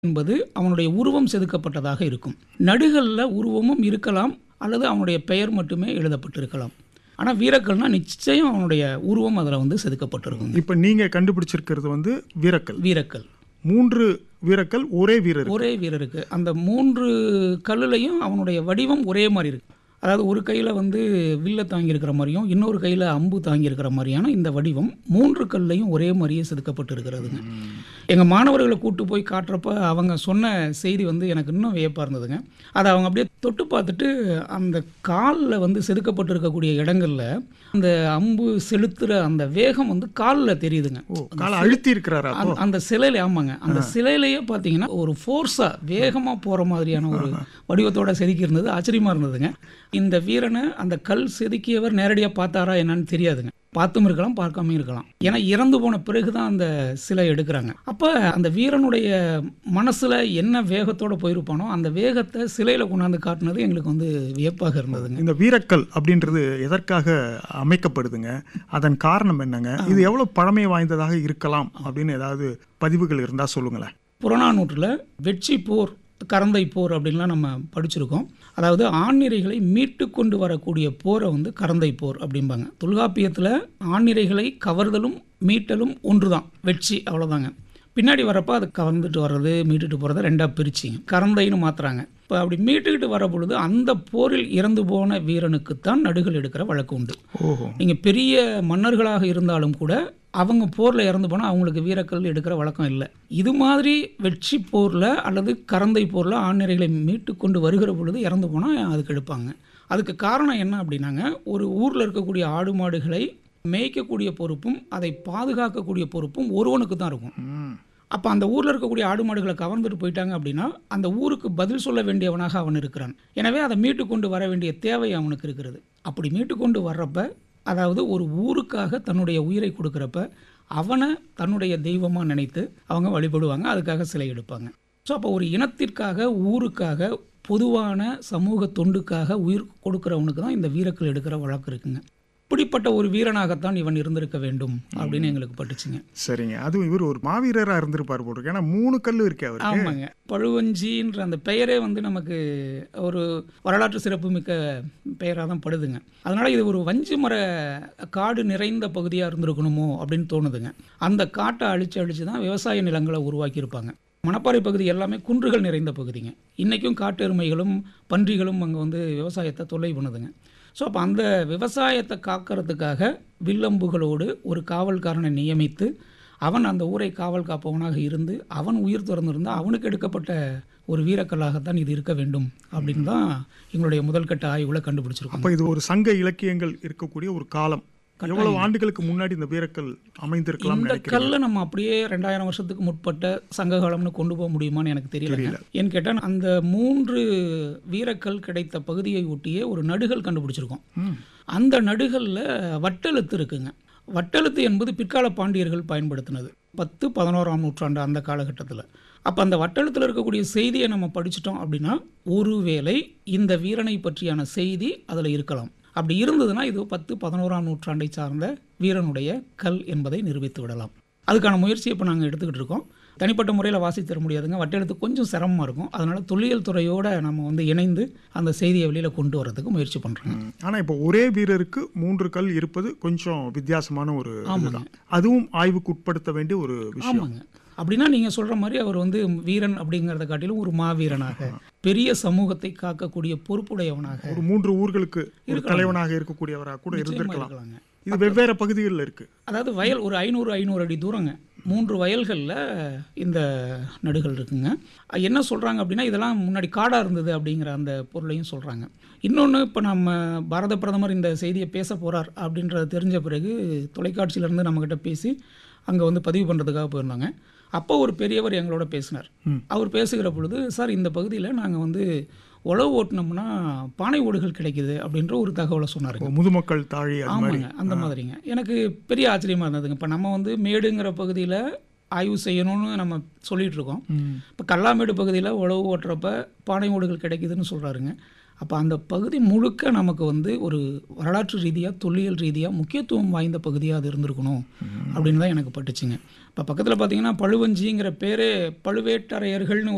என்பது அவனுடைய உருவம் செதுக்கப்பட்டதாக இருக்கும் நடுகல்ல உருவமும் இருக்கலாம் அல்லது அவனுடைய பெயர் மட்டுமே எழுதப்பட்டிருக்கலாம் ஆனால் வீரக்கல்னா நிச்சயம் அவனுடைய உருவம் அதில் வந்து செதுக்கப்பட்டிருக்கும் இப்போ நீங்க கண்டுபிடிச்சிருக்கிறது வந்து வீரக்கல் வீரக்கல் மூன்று வீரக்கல் ஒரே வீரர் ஒரே வீரருக்கு அந்த மூன்று கல்லுலையும் அவனுடைய வடிவம் ஒரே மாதிரி இருக்கு அதாவது ஒரு கையில் வந்து வில்ல தாங்கியிருக்கிற மாதிரியும் இன்னொரு கையில் அம்பு தாங்கியிருக்கிற மாதிரியான இந்த வடிவம் மூன்று கல்லையும் ஒரே மாதிரியே செதுக்கப்பட்டு இருக்கிறதுங்க எங்கள் மாணவர்களை கூட்டு போய் காட்டுறப்ப அவங்க சொன்ன செய்தி வந்து எனக்கு இன்னும் வியப்பாக இருந்ததுங்க அதை அவங்க அப்படியே தொட்டு பார்த்துட்டு அந்த காலில் வந்து செதுக்கப்பட்டு இருக்கக்கூடிய இடங்கள்ல அந்த அம்பு செலுத்துகிற அந்த வேகம் வந்து காலில் தெரியுதுங்க ஓ காலை அழுத்தி இருக்கிறாரா அப்போ அந்த- அந்த சிலையில ஆமாங்க அந்த சிலையிலேயே பார்த்தீங்கன்னா ஒரு ஃபோர்ஸாக வேகமாக போகிற மாதிரியான ஒரு வடிவத்தோட செதுக்கி இருந்தது ஆச்சரியமாக இருந்ததுங்க இந்த வீரனை அந்த கல் செதுக்கியவர் நேரடியாக பார்த்தாரா என்னன்னு தெரியாதுங்க பார்த்தும் இருக்கலாம் பார்க்காம இருக்கலாம் ஏன்னா இறந்து போன பிறகு தான் அந்த சிலை எடுக்கிறாங்க அப்போ அந்த வீரனுடைய மனசில் என்ன வேகத்தோட போயிருப்பானோ அந்த வேகத்தை சிலையில் கொண்டாந்து காட்டினது எங்களுக்கு வந்து வியப்பாக இருந்ததுங்க இந்த வீரக்கல் அப்படின்றது எதற்காக அமைக்கப்படுதுங்க அதன் காரணம் என்னங்க இது எவ்வளவு பழமை வாய்ந்ததாக இருக்கலாம் அப்படின்னு ஏதாவது பதிவுகள் இருந்தா சொல்லுங்களேன் புறநானூற்றில் வெற்றி போர் கரந்தை போர் அப்படின்லாம் நம்ம படிச்சிருக்கோம் அதாவது ஆண்நிறைகளை மீட்டு கொண்டு வரக்கூடிய போரை வந்து கரந்தை போர் அப்படிம்பாங்க தொல்காப்பியத்தில் ஆண்நிறைகளை கவர்தலும் மீட்டலும் ஒன்று தான் வெற்றி அவ்வளோதாங்க பின்னாடி வரப்போ அது கவர்ந்துட்டு வர்றது மீட்டுட்டு போகிறத ரெண்டாக பிரிச்சிங்க கரந்தைன்னு மாத்துறாங்க இப்போ அப்படி மீட்டுக்கிட்டு வர பொழுது அந்த போரில் இறந்து போன வீரனுக்குத்தான் நடுகள் எடுக்கிற வழக்கு உண்டு ஓஹோ நீங்கள் பெரிய மன்னர்களாக இருந்தாலும் கூட அவங்க போரில் இறந்து போனால் அவங்களுக்கு வீரக்கல் எடுக்கிற வழக்கம் இல்லை இது மாதிரி வெற்றி போரில் அல்லது கரந்தை போரில் ஆண்நிறைகளை மீட்டு கொண்டு வருகிற பொழுது இறந்து போனால் அதுக்கு எடுப்பாங்க அதுக்கு காரணம் என்ன அப்படின்னாங்க ஒரு ஊரில் இருக்கக்கூடிய ஆடு மாடுகளை மேய்க்கக்கூடிய பொறுப்பும் அதை பாதுகாக்கக்கூடிய பொறுப்பும் ஒருவனுக்கு தான் இருக்கும் ம். அப்போ அந்த ஊரில் இருக்கக்கூடிய ஆடு மாடுகளை கவர்ந்துட்டு போயிட்டாங்க அப்படின்னா அந்த ஊருக்கு பதில் சொல்ல வேண்டியவனாக அவன் இருக்கிறான் எனவே அதை மீட்டு கொண்டு வர வேண்டிய தேவை அவனுக்கு இருக்கிறது அப்படி மீட்டு கொண்டு வர்றப்ப அதாவது ஒரு ஊருக்காக தன்னுடைய உயிரை கொடுக்குறப்ப அவனை தன்னுடைய தெய்வமாக நினைத்து அவங்க வழிபடுவாங்க அதுக்காக சிலை எடுப்பாங்க ஸோ அப்போ ஒரு இனத்திற்காக ஊருக்காக பொதுவான சமூக தொண்டுக்காக உயிர் கொடுக்குறவனுக்கு தான் இந்த வீரக்கல் எடுக்கிற வழக்கு இருக்குங்க இப்படிப்பட்ட ஒரு வீரனாகத்தான் இவன் இருந்திருக்க வேண்டும் அப்படின்னு எங்களுக்கு பட்டுச்சுங்க சரிங்க அதுவும் இவர் ஒரு மாவீரரா இருந்திருப்பார் போட்டிருக்கு ஏன்னா மூணு கல் இருக்கே அவருக்கு ஆமாங்க பழுவஞ்சின்ற அந்த பெயரே வந்து நமக்கு ஒரு வரலாற்று சிறப்புமிக்க பெயராக தான் படுதுங்க அதனால இது ஒரு வஞ்சி மர காடு நிறைந்த பகுதியாக இருந்திருக்கணுமோ அப்படின்னு தோணுதுங்க அந்த காட்டை அழிச்சு அழிச்சு தான் விவசாய நிலங்களை உருவாக்கியிருப்பாங்க மணப்பாறை பகுதி எல்லாமே குன்றுகள் நிறைந்த பகுதிங்க இன்றைக்கும் காட்டு எருமைகளும் பன்றிகளும் அங்கே வந்து விவசாயத்தை தொல்லை பண்ணுதுங்க ஸோ அப்போ அந்த விவசாயத்தை காக்கிறதுக்காக வில்லம்புகளோடு ஒரு காவல்காரனை நியமித்து அவன் அந்த ஊரை காவல் காப்பவனாக இருந்து அவன் உயிர் துறந்திருந்தால் அவனுக்கு எடுக்கப்பட்ட ஒரு வீரக்கல்லாகத்தான் இது இருக்க வேண்டும் அப்படின்னு தான் எங்களுடைய முதல்கட்ட ஆய்வுகளை கண்டுபிடிச்சிருக்கோம் அப்ப இது ஒரு சங்க இலக்கியங்கள் இருக்கக்கூடிய ஒரு காலம் எவ்வளவு ஆண்டுகளுக்கு முன்னாடி இந்த வீரக்கல் அமைந்திருக்கலாம் இந்த கல்லை நம்ம அப்படியே ரெண்டாயிரம் வருஷத்துக்கு முற்பட்ட சங்ககாலம்னு கொண்டு போக முடியுமான்னு எனக்கு தெரியல ஏன்னு கேட்டால் அந்த மூன்று வீரக்கல் கிடைத்த பகுதியை ஒட்டியே ஒரு நடுகள் கண்டுபிடிச்சிருக்கோம் அந்த நடுகளில் வட்டெழுத்து இருக்குங்க வட்டெழுத்து என்பது பிற்கால பாண்டியர்கள் பயன்படுத்தினது பத்து பதினோராம் நூற்றாண்டு அந்த காலகட்டத்தில் அப்போ அந்த வட்டெழுத்தில் இருக்கக்கூடிய செய்தியை நம்ம படிச்சிட்டோம் அப்படின்னா ஒருவேளை இந்த வீரனை பற்றியான செய்தி அதில் இருக்கலாம் அப்படி இருந்ததுன்னா இது பத்து பதினோராம் நூற்றாண்டை சார்ந்த வீரனுடைய கல் என்பதை நிரூபித்து விடலாம் அதுக்கான முயற்சியை இப்போ நாங்கள் எடுத்துக்கிட்டு இருக்கோம் தனிப்பட்ட முறையில் வாசி தர முடியாதுங்க வட்டெழுத்து கொஞ்சம் சிரமமாக இருக்கும் அதனால் தொல்லியல் துறையோட நம்ம வந்து இணைந்து அந்த செய்தியை வெளியில் கொண்டு வரதுக்கு முயற்சி பண்ணுறோங்க ம். ஆனா இப்போ ஒரே வீரருக்கு மூன்று கல் இருப்பது கொஞ்சம் வித்தியாசமான ஒரு ஆமாங்க. இதுதான் அதுவும் ஆய்வுக்கு உட்படுத்த வேண்டிய ஒரு விஷயம் ஆமாங்க அப்படின்னா நீங்கள் சொல்கிற மாதிரி அவர் வந்து வீரன் அப்படிங்கிறத காட்டிலும் ஒரு மாவீரனாக பெரிய சமூகத்தை காக்கக்கூடிய பொறுப்புடையவனாக ஒரு மூன்று ஊர்களுக்கு ஒரு தலைவனாக இருக்கக்கூடியவராக கூட இருந்திருக்கலாம் இருக்கலாங்க இது வெவ்வேறு பகுதிகளில் இருக்கு அதாவது வயல் ஒரு ஐநூறு ஐநூறு அடி தூரங்க மூன்று வயல்களில் இந்த நடுகள் இருக்குங்க அது என்ன சொல்கிறாங்க அப்படின்னா இதெல்லாம் முன்னாடி காடாக இருந்தது அப்படிங்கிற அந்த பொருளையும் சொல்கிறாங்க இன்னொன்று இப்போ நம்ம பாரத பிரதமர் இந்த செய்தியை பேச போகிறார் அப்படின்றத தெரிஞ்ச பிறகு தொலைக்காட்சியிலேருந்து நம்மக்கிட்ட பேசி அங்கே வந்து பதிவு பண்ணுறதுக்காக போயிருந்தாங்க அப்போ ஒரு பெரியவர் எங்களோட பேசினார் அவர் பேசுகிற பொழுது சார் இந்த பகுதியில் நாங்கள் வந்து உழவு ஓட்டினோம்னா பானை ஓடுகள் கிடைக்குது அப்படின்ற ஒரு தகவலை சொன்னாருங்க இப்போ முதுமக்கள் தாழி அது மாதிரி ஆமாங்க அந்த மாதிரிங்க எனக்கு பெரிய ஆச்சரியமா இருந்ததுங்க இப்போ நம்ம வந்து மேடுங்கிற பகுதியில் ஆய்வு செய்யணும்னு நம்ம சொல்லிட்டு இருக்கோம் ம். இப்போ கல்லாமேடு பகுதியில் உழவு ஓட்டுறப்ப பானை ஓடுகள் கிடைக்குதுன்னு சொல்கிறாருங்க அப்போ அந்த பகுதி முழுக்க நமக்கு வந்து ஒரு வரலாற்று ரீதியாக தொல்லியல் ரீதியாக முக்கியத்துவம் வாய்ந்த பகுதியாக அது இருந்திருக்கணும் அப்படின்னு தான் எனக்கு பட்டுச்சுங்க இப்போ பக்கத்தில் பார்த்தீங்கன்னா பழுவஞ்சிங்கிற பேரே பழுவேட்டரையர்கள்னு